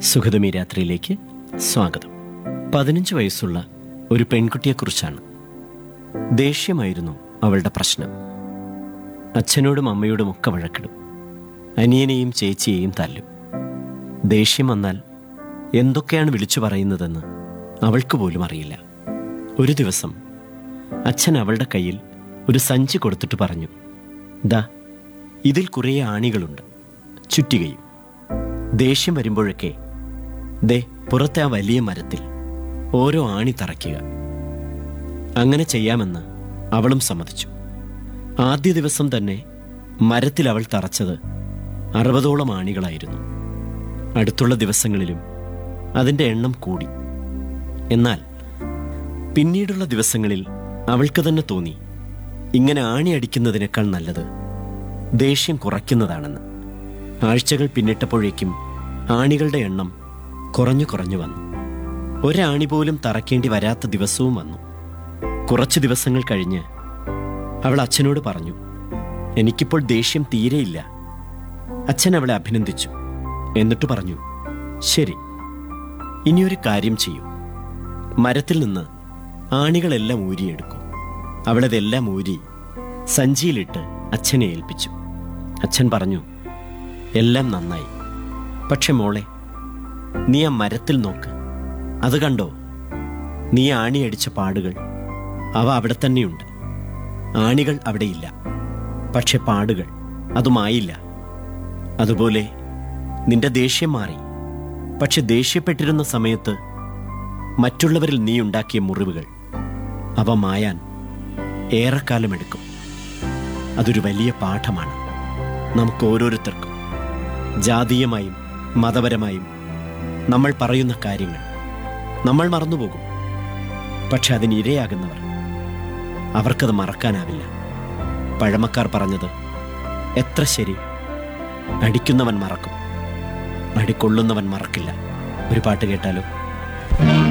സുഗതമി രാത്രിയിലേക്ക് സ്വാഗതം പതിനഞ്ച് വയസ്സുള്ള ഒരു പെൺകുട്ടിയെക്കുറിച്ചാണ് ദേഷ്യമായിരുന്നു അവളുടെ പ്രശ്നം അച്ഛനോടും അമ്മയോടും ഒക്കെ വഴക്കിടും അനിയനെയും ചേച്ചിയെയും തല്ലും ദേഷ്യം വന്നാൽ എന്തൊക്കെയാണ് വിളിച്ചു പറയുന്നതെന്ന് അവൾക്ക് പോലും അറിയില്ല ഒരു ദിവസം അച്ഛൻ അവളുടെ കയ്യിൽ ഒരു സഞ്ചി കൊടുത്തിട്ട് പറഞ്ഞു ദാ ഇതിൽ കുറേ ആണികളുണ്ട് ചുറ്റികയും ദേഷ്യം വരുമ്പോഴൊക്കെ ദേ പുറത്തെ ആ വലിയ മരത്തിൽ ഓരോ ആണി തറയ്ക്കുക അങ്ങനെ ചെയ്യാമെന്ന് അവളും സമ്മതിച്ചു ആദ്യ ദിവസം തന്നെ മരത്തിൽ അവൾ തറച്ചത് അറുപതോളം ആണികളായിരുന്നു അടുത്തുള്ള ദിവസങ്ങളിലും അതിൻ്റെ എണ്ണം കൂടി എന്നാൽ പിന്നീടുള്ള ദിവസങ്ങളിൽ അവൾക്ക് തന്നെ തോന്നി ഇങ്ങനെ ആണി അടിക്കുന്നതിനേക്കാൾ നല്ലത് ദേഷ്യം കുറയ്ക്കുന്നതാണെന്ന് ആഴ്ചകൾ പിന്നിട്ടപ്പോഴേക്കും ആണികളുടെ എണ്ണം കുറഞ്ഞു കുറഞ്ഞു വന്നു ഒരാണി പോലും തറയ്ക്കേണ്ടി വരാത്ത ദിവസവും വന്നു കുറച്ച് ദിവസങ്ങൾ കഴിഞ്ഞ് അവൾ അച്ഛനോട് പറഞ്ഞു എനിക്കിപ്പോൾ ദേഷ്യം തീരെയില്ല അച്ഛൻ അവളെ അഭിനന്ദിച്ചു എന്നിട്ട് പറഞ്ഞു ശരി ഇനിയൊരു കാര്യം ചെയ്യൂ മരത്തിൽ നിന്ന് ആണികളെല്ലാം ഊരിയെടുക്കൂ അവളതെല്ലാം ഊരി സഞ്ചിയിലിട്ട് അച്ഛനെ ഏൽപ്പിച്ചു അച്ഛൻ പറഞ്ഞു എല്ലാം നന്നായി പക്ഷെ മോളെ നീ ആ മരത്തിൽ നോക്ക് അത് കണ്ടോ നീ ആണിയടിച്ച പാടുകൾ അവ അവിടെ തന്നെയുണ്ട് ആണികൾ അവിടെയില്ല പക്ഷെ പാടുകൾ അതുമായില്ല അതുപോലെ നിന്റെ ദേഷ്യം മാറി പക്ഷെ ദേഷ്യപ്പെട്ടിരുന്ന സമയത്ത് മറ്റുള്ളവരിൽ നീ ഉണ്ടാക്കിയ മുറിവുകൾ അവ മായാൻ ഏറെക്കാലമെടുക്കും അതൊരു വലിയ പാഠമാണ് നമുക്ക് ഓരോരുത്തർക്കും ജാതീയമായും മതപരമായും നമ്മൾ പറയുന്ന കാര്യങ്ങൾ നമ്മൾ മറന്നുപോകും പക്ഷെ അതിന് ഇരയാകുന്നവർ അവർക്കത് മറക്കാനാവില്ല പഴമക്കാർ പറഞ്ഞത് എത്ര ശരി അടിക്കുന്നവൻ മറക്കും അടിക്കൊള്ളുന്നവൻ മറക്കില്ല ഒരു പാട്ട് കേട്ടാലോ